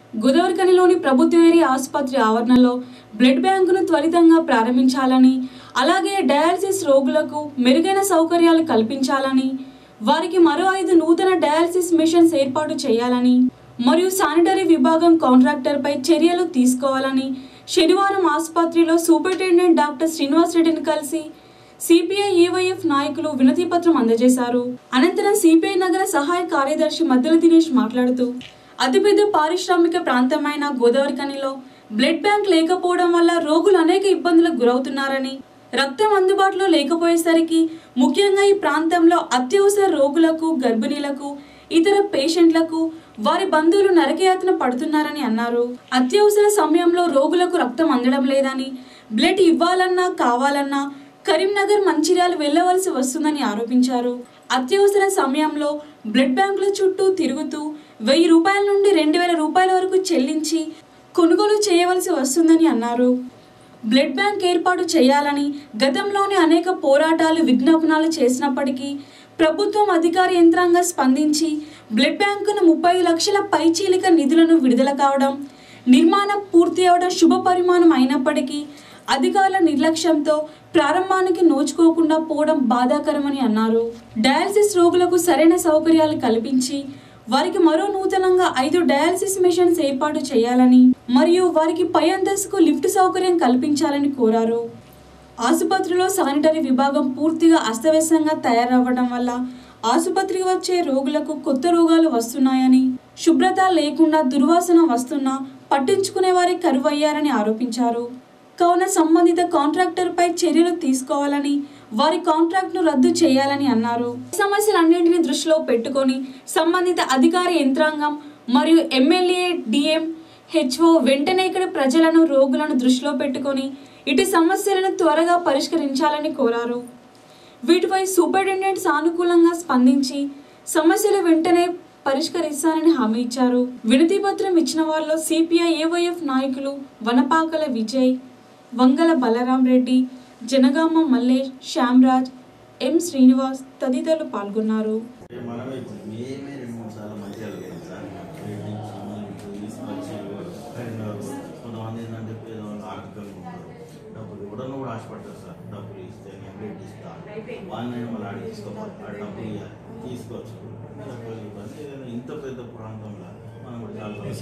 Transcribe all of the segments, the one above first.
గోదావరికనిలోని ప్రభుత్వ ఏరియా ఆసుపత్రి ఆవరణలో బ్లడ్ బ్యాంకును త్వరితంగా ప్రారంభించాలని అలాగే డయాలసిస్ రోగులకు మెరుగైన సౌకర్యాలు కల్పించాలని వారికి మరో ఐదు నూతన డయాలసిస్ మిషన్స్ ఏర్పాటు చేయాలని మరియు శానిటరీ విభాగం కాంట్రాక్టర్పై చర్యలు తీసుకోవాలని శనివారం ఆసుపత్రిలో సూపరింటెండెంట్ డాక్టర్ శ్రీనివాస్ రెడ్డిని కలిసి సిపిఐ ఏవైఎఫ్ నాయకులు వినతి పత్రం అందజేశారు అనంతరం సిపిఐ నగర సహాయ కార్యదర్శి మద్దెల దినేష్ మాట్లాడుతూ అతిపెద్ద పారిశ్రామిక ప్రాంతమైన గోదావరి కనిలో బ్లడ్ బ్యాంక్ లేకపోవడం వల్ల రోగులు అనేక ఇబ్బందులకు గురవుతున్నారని రక్తం అందుబాటులో లేకపోయేసరికి ముఖ్యంగా ఈ ప్రాంతంలో అత్యవసర రోగులకు గర్భిణీలకు ఇతర పేషెంట్లకు వారి బంధువులు నరకయాతన పడుతున్నారని అన్నారు అత్యవసర సమయంలో రోగులకు రక్తం అందడం లేదని బ్లడ్ ఇవ్వాలన్నా కావాలన్నా కరీంనగర్ మంచిర్యాల వెళ్ళవలసి వస్తుందని ఆరోపించారు అత్యవసర సమయంలో బ్లడ్ బ్యాంకుల చుట్టూ తిరుగుతూ వెయ్యి రూపాయల నుండి రెండు వేల రూపాయల వరకు చెల్లించి కొనుగోలు చేయవలసి వస్తుందని అన్నారు బ్లడ్ బ్యాంక్ ఏర్పాటు చేయాలని గతంలోనే అనేక పోరాటాలు విజ్ఞాపనాలు చేసినప్పటికీ ప్రభుత్వం అధికార యంత్రాంగం స్పందించి బ్లడ్ బ్యాంకును ముప్పై లక్షల పైచీలిక నిధులను విడుదల కావడం నిర్మాణం పూర్తి అవడం శుభ పరిమాణం అయినప్పటికీ అధికారుల నిర్లక్ష్యంతో ప్రారంభానికి నోచుకోకుండా పోవడం బాధాకరమని అన్నారు డయాలసిస్ రోగులకు సరైన సౌకర్యాలు కల్పించి వారికి మరో నూతనంగా ఐదు డయాలసిస్ మిషన్స్ ఏర్పాటు చేయాలని మరియు వారికి పై అంతస్తుకు లిఫ్ట్ సౌకర్యం కల్పించాలని కోరారు ఆసుపత్రిలో శానిటరీ విభాగం పూర్తిగా అస్తవ్యస్తంగా తయారవ్వడం వల్ల ఆసుపత్రికి వచ్చే రోగులకు కొత్త రోగాలు వస్తున్నాయని శుభ్రత లేకుండా దుర్వాసన వస్తున్నా పట్టించుకునే వారి కరువయ్యారని ఆరోపించారు కావున సంబంధిత కాంట్రాక్టర్ పై చర్యలు తీసుకోవాలని వారి కాంట్రాక్ట్ ను రద్దు చేయాలని అన్నారు ఈ సమస్యలన్నింటినీ దృష్టిలో పెట్టుకొని సంబంధిత అధికార యంత్రాంగం మరియు ఎమ్మెల్యే డిఎం హెచ్ఓ వెంటనే ఇక్కడ ప్రజలను రోగులను దృష్టిలో పెట్టుకొని ఇటు సమస్యలను త్వరగా పరిష్కరించాలని కోరారు వీటిపై సూపరింటెండెంట్ సానుకూలంగా స్పందించి సమస్యలు వెంటనే పరిష్కరిస్తానని హామీ ఇచ్చారు వినతి పత్రం ఇచ్చిన వారిలో సిపిఐ ఏవైఎఫ్ నాయకులు వనపాకల విజయ్ వంగల బలరాం రెడ్డి జనగామ మల్లేష్ శ్యామ్రాజ్ ఎం శ్రీనివాస్ తదితరులు పాల్గొన్నారు మనమే మేమే రెండు మూడు సార్లు మంచిగా లేదు సార్ రేటింగ్ మళ్ళీ తీసుకొచ్చి కరీంనగర్ కొంతమంది ఏంటంటే పేదవాళ్ళు ఆర్థికంగా ఉంటారు డబ్బులు ఇవ్వడం కూడా ఆశపడతారు సార్ డబ్బులు ఇస్తే నేను రేట్ ఇస్తా వాళ్ళని మళ్ళీ ఆడి తీసుకోవాలి ఆ డబ్బులు ఇవ్వాలి తీసుకోవచ్చు డబ్బులు ఇవ్వాలి ఏదైనా ఇంత పెద్ద ప్రాంతంలో మనం కూడా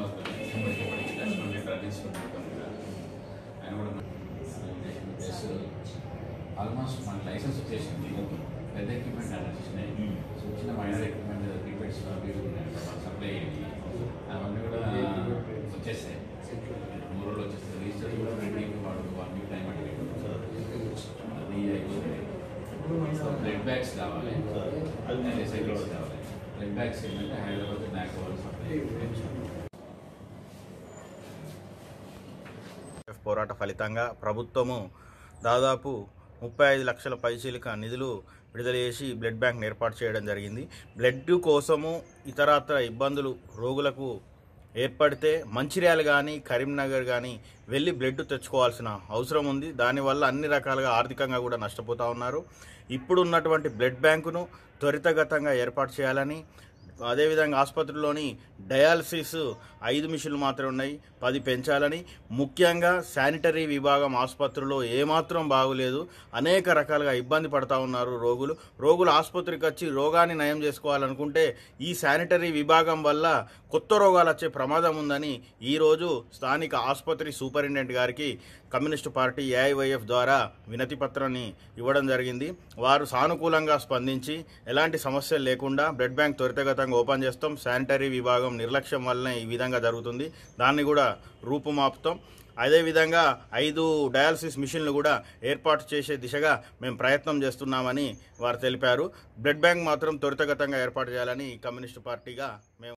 చాలా ఆల్మోస్ట్ మన లైసెన్స్ వచ్చేసింది పెద్ద ఎక్విప్మెంట్ అలా వచ్చినాయి సో చిన్న మైనర్ ఎక్విప్మెంట్ ప్రీపెయిడ్స్ అవి ఇవి ఉన్నాయి సప్లై అయ్యేది అవన్నీ కూడా వచ్చేసాయి మూడు రోజులు వచ్చేస్తాయి రిజిస్టర్ కూడా రెడీ వాడు వన్ వీక్ టైం అడిగాడు అది అయిపోతుంది సో బ్లడ్ బ్యాగ్స్ కావాలి అది సైకిల్స్ కావాలి బ్లడ్ బ్యాగ్స్ ఏంటంటే హైదరాబాద్ నాక్ వాళ్ళు సప్లై ఎఫ్ పోరాట ఫలితంగా ప్రభుత్వము దాదాపు ముప్పై ఐదు లక్షల పైచీలిక నిధులు విడుదల చేసి బ్లడ్ బ్యాంక్ను ఏర్పాటు చేయడం జరిగింది బ్లడ్ కోసము ఇతరత్ర ఇబ్బందులు రోగులకు ఏర్పడితే మంచిర్యాల కానీ కరీంనగర్ కానీ వెళ్ళి బ్లడ్ తెచ్చుకోవాల్సిన అవసరం ఉంది దానివల్ల అన్ని రకాలుగా ఆర్థికంగా కూడా నష్టపోతూ ఉన్నారు ఇప్పుడు ఉన్నటువంటి బ్లడ్ బ్యాంకును త్వరితగతంగా ఏర్పాటు చేయాలని అదేవిధంగా ఆసుపత్రిలోని డయాలసిస్ ఐదు మిషన్లు మాత్రమే ఉన్నాయి పది పెంచాలని ముఖ్యంగా శానిటరీ విభాగం ఆసుపత్రిలో ఏమాత్రం బాగులేదు అనేక రకాలుగా ఇబ్బంది పడతా ఉన్నారు రోగులు రోగులు ఆసుపత్రికి వచ్చి రోగాన్ని నయం చేసుకోవాలనుకుంటే ఈ శానిటరీ విభాగం వల్ల కొత్త రోగాలు వచ్చే ప్రమాదం ఉందని ఈరోజు స్థానిక ఆసుపత్రి సూపరింటెండెంట్ గారికి కమ్యూనిస్టు పార్టీ ఏఐవైఎఫ్ ద్వారా వినతి పత్రాన్ని ఇవ్వడం జరిగింది వారు సానుకూలంగా స్పందించి ఎలాంటి సమస్యలు లేకుండా బ్లడ్ బ్యాంక్ త్వరితగతంగా ఓపెన్ చేస్తాం శానిటరీ విభాగం నిర్లక్ష్యం వల్లనే ఈ విధంగా జరుగుతుంది దాన్ని కూడా రూపుమాపుతాం అదేవిధంగా ఐదు డయాలసిస్ మిషన్లు కూడా ఏర్పాటు చేసే దిశగా మేము ప్రయత్నం చేస్తున్నామని వారు తెలిపారు బ్లడ్ బ్యాంక్ మాత్రం త్వరితగతంగా ఏర్పాటు చేయాలని కమ్యూనిస్టు పార్టీగా మేము